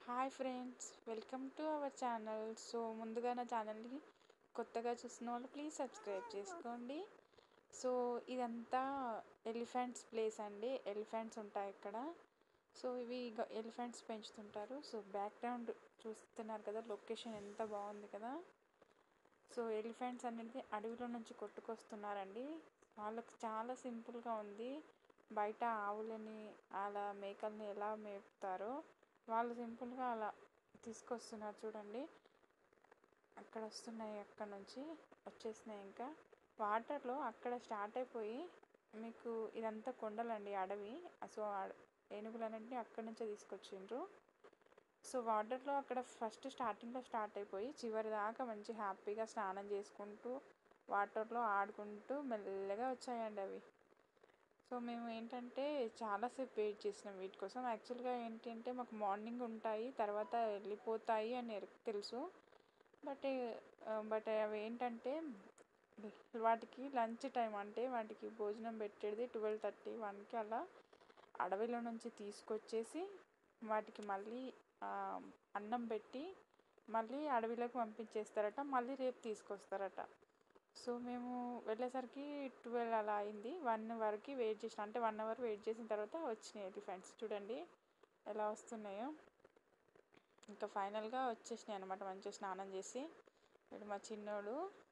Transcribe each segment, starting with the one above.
hi friends welcome to our channel so ముందుగా నా ఛానల్ని కొత్తగా చూసిన వాళ్ళు ప్లీజ్ సబ్స్క్రైబ్ చేసుకోండి సో ఇదంతా ఎలిఫెంట్స్ ప్లేస్ అండి ఎలిఫెంట్స్ ఉంటాయి ఇక్కడ సో ఇవి ఎలిఫెంట్స్ పెంచుతుంటారు సో బ్యాక్గ్రౌండ్ చూస్తున్నారు కదా లొకేషన్ ఎంత బాగుంది కదా సో ఎలిఫెంట్స్ అనేది అడవిలో నుంచి కొట్టుకొస్తున్నారండి వాళ్ళకి చాలా సింపుల్గా ఉంది బయట ఆవులని అలా మేకల్ని ఎలా మేపుతారో వాళ్ళు సింపుల్గా అలా తీసుకొస్తున్నారు చూడండి అక్కడ వస్తున్నాయి అక్కడ నుంచి వచ్చేసినాయి ఇంకా వాటర్లో అక్కడ స్టార్ట్ అయిపోయి మీకు ఇదంతా కొండలండి అడవి సో ఏనుగులన్నింటినీ అక్కడి నుంచే తీసుకొచ్చిండ్రు సో వాటర్లో అక్కడ ఫస్ట్ స్టార్టింగ్లో స్టార్ట్ అయిపోయి చివరి దాకా మంచి హ్యాపీగా స్నానం చేసుకుంటూ వాటర్లో ఆడుకుంటూ మెల్లగా వచ్చాయండి అవి సో మేము ఏంటంటే చాలాసేపు వెయిట్ చేసినాం వీటి కోసం యాక్చువల్గా ఏంటంటే మాకు మార్నింగ్ ఉంటాయి తర్వాత వెళ్ళిపోతాయి అని తెలుసు బట్ బట్ అవి ఏంటంటే వాటికి లంచ్ టైం అంటే వాటికి భోజనం పెట్టేది ట్వెల్వ్ థర్టీ వన్కి అలా అడవిలో నుంచి తీసుకొచ్చేసి వాటికి మళ్ళీ అన్నం పెట్టి మళ్ళీ అడవిలోకి పంపించేస్తారట మళ్ళీ రేపు తీసుకొస్తారట సో మేము వెళ్ళేసరికి ట్వెల్వ్ అలా అయింది వన్ వరకు వెయిట్ చేసిన అంటే వన్ అవర్ వెయిట్ చేసిన తర్వాత వచ్చినాయి ఎలిఫెంట్స్ చూడండి ఎలా వస్తున్నాయో ఇంకా ఫైనల్గా వచ్చేసినాయి అనమాట మంచిగా స్నానం చేసి ఇప్పుడు మా చిన్నోడు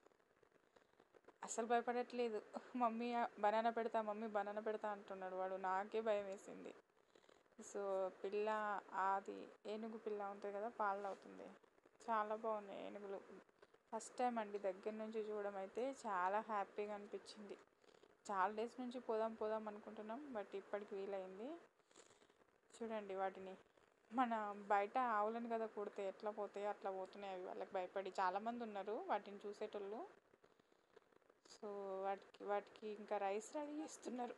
అసలు భయపడట్లేదు మమ్మీ బనానా పెడతా మమ్మీ బనానా పెడతా అంటున్నాడు వాడు నాకే భయం వేసింది సో పిల్ల అది ఏనుగు పిల్ల ఉంటుంది కదా పాలు అవుతుంది చాలా బాగున్నాయి ఏనుగులు ఫస్ట్ టైం అండి దగ్గర నుంచి చూడడం అయితే చాలా హ్యాపీగా అనిపించింది చాలా డేస్ నుంచి పోదాం పోదాం అనుకుంటున్నాం బట్ ఇప్పటికి వీలైంది చూడండి వాటిని మన బయట ఆవులను కదా కుడితే ఎట్లా పోతాయో అట్లా పోతున్నాయి అవి వాళ్ళకి భయపడి చాలామంది ఉన్నారు వాటిని చూసేటోళ్ళు సో వాటికి వాటికి ఇంకా రైస్ రెడీ చేస్తున్నారు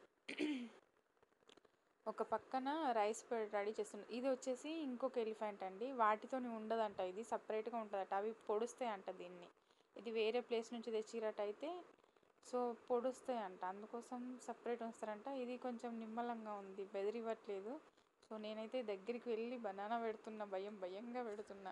ఒక పక్కన రైస్ రెడీ చేస్తున్నారు ఇది వచ్చేసి ఇంకొక ఎలిఫెంట్ అండి వాటితోని ఉండదంట ఇది సపరేట్గా ఉంటుందట అవి పొడుస్తాయి అంట దీన్ని ఇది వేరే ప్లేస్ నుంచి తెచ్చిరట అయితే సో పొడుస్తాయి అంట అందుకోసం సపరేట్ వస్తారంట ఇది కొంచెం నిమ్మలంగా ఉంది బెదిరివ్వట్లేదు సో నేనైతే దగ్గరికి వెళ్ళి బనానా పెడుతున్నా భయం భయంగా పెడుతున్నా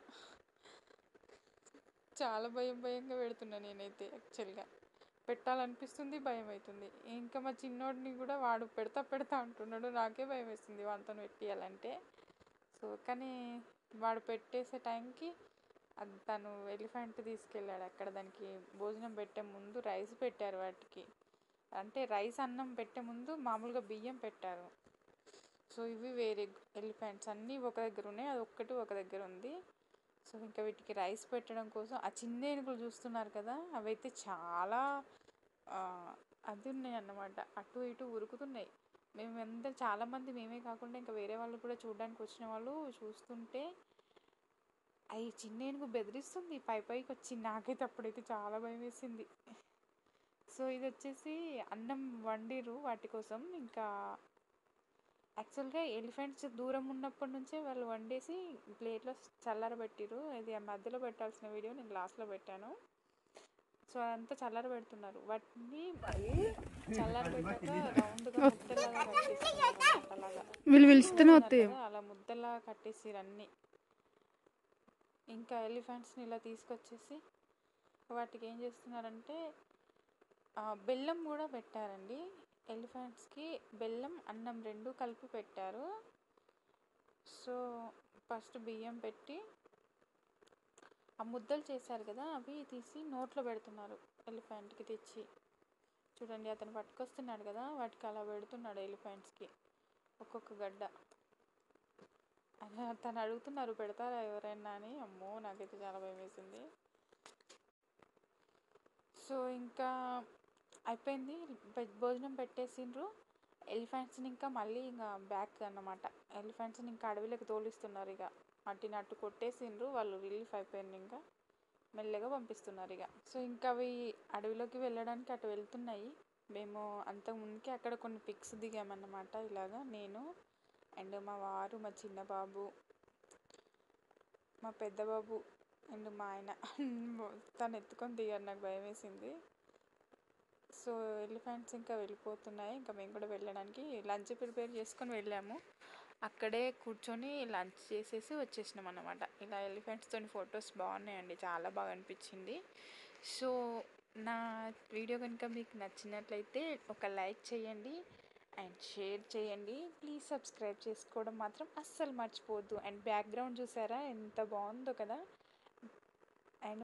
చాలా భయం భయంగా పెడుతున్నా నేనైతే యాక్చువల్గా పెట్టాలనిపిస్తుంది భయం అవుతుంది ఇంకా మా చిన్నోడిని కూడా వాడు పెడతా పెడతా అంటున్నాడు నాకే భయం వేస్తుంది వాడితో పెట్టియాలంటే సో కానీ వాడు పెట్టేసే టైంకి అది తను ఎలిఫెంట్ తీసుకెళ్ళాడు అక్కడ దానికి భోజనం పెట్టే ముందు రైస్ పెట్టారు వాటికి అంటే రైస్ అన్నం పెట్టే ముందు మామూలుగా బియ్యం పెట్టారు సో ఇవి వేరే ఎలిఫెంట్స్ అన్నీ ఒక దగ్గర ఉన్నాయి అది ఒక్కటి ఒక దగ్గర ఉంది సో ఇంకా వీటికి రైస్ పెట్టడం కోసం ఆ చిన్న ఏనుగులు చూస్తున్నారు కదా అవైతే చాలా అది ఉన్నాయి అన్నమాట అటు ఇటు ఉరుకుతున్నాయి మేము అందరు చాలామంది మేమే కాకుండా ఇంకా వేరే వాళ్ళు కూడా చూడడానికి వచ్చిన వాళ్ళు చూస్తుంటే అవి చిన్న ఏనుగు బెదిరిస్తుంది పై పైకి వచ్చి నాకైతే అప్పుడైతే చాలా భయం వేసింది సో ఇది వచ్చేసి అన్నం వండిరు వాటి కోసం ఇంకా యాక్చువల్గా ఎలిఫెంట్స్ దూరం ఉన్నప్పటి నుంచే వాళ్ళు వండేసి ప్లేట్లో చల్లారబెట్టిరు ఇది మధ్యలో పెట్టాల్సిన వీడియో నేను లాస్ట్లో పెట్టాను సో అదంతా చల్లార పెడుతున్నారు వాటిని చల్లారబెట్టాక రౌండ్గా ముద్దలాగా కట్టేసి అలాగా వీళ్ళు పిలుస్తూనే వస్తాయి అలా ముద్దలా కట్టేసి అన్నీ ఇంకా ఎలిఫెంట్స్ని ఇలా తీసుకొచ్చేసి వాటికి ఏం చేస్తున్నారంటే బెల్లం కూడా పెట్టారండి ఎలిఫెంట్స్కి బెల్లం అన్నం రెండు కలిపి పెట్టారు సో ఫస్ట్ బియ్యం పెట్టి ఆ ముద్దలు చేశారు కదా అవి తీసి నోట్లో పెడుతున్నారు ఎలిఫెంట్కి తెచ్చి చూడండి అతను పట్టుకొస్తున్నాడు కదా వాటికి అలా పెడుతున్నాడు ఎలిఫెంట్స్కి ఒక్కొక్క గడ్డ అలా తను అడుగుతున్నారు పెడతారా ఎవరైనా అని అమ్మో నాకైతే చాలా భయం వేసింది సో ఇంకా అయిపోయింది భోజనం పెట్టేసిండ్రు ఎలిఫెంట్స్ని ఇంకా మళ్ళీ ఇంకా బ్యాక్ అన్నమాట ఎలిఫెంట్స్ని ఇంకా అడవిలోకి తోలిస్తున్నారు ఇక అట్టి నట్టు కొట్టేసిండ్రు వాళ్ళు రిలీఫ్ అయిపోయింది ఇంకా మెల్లగా పంపిస్తున్నారు ఇక సో ఇంకా అవి అడవిలోకి వెళ్ళడానికి అటు వెళ్తున్నాయి మేము అంతకు ముందుకే అక్కడ కొన్ని పిక్స్ దిగామన్నమాట ఇలాగా నేను అండ్ మా వారు మా చిన్న బాబు మా పెద్ద బాబు అండ్ మా ఆయన తను ఎత్తుకొని దిగారు నాకు భయం వేసింది సో ఎలిఫెంట్స్ ఇంకా వెళ్ళిపోతున్నాయి ఇంకా మేము కూడా వెళ్ళడానికి లంచ్ ప్రిపేర్ చేసుకొని వెళ్ళాము అక్కడే కూర్చొని లంచ్ చేసేసి వచ్చేసినాం అనమాట ఇలా ఎలిఫెంట్స్తో ఫొటోస్ బాగున్నాయండి చాలా బాగా అనిపించింది సో నా వీడియో కనుక మీకు నచ్చినట్లయితే ఒక లైక్ చేయండి అండ్ షేర్ చేయండి ప్లీజ్ సబ్స్క్రైబ్ చేసుకోవడం మాత్రం అస్సలు మర్చిపోవద్దు అండ్ బ్యాక్గ్రౌండ్ చూసారా ఎంత బాగుందో కదా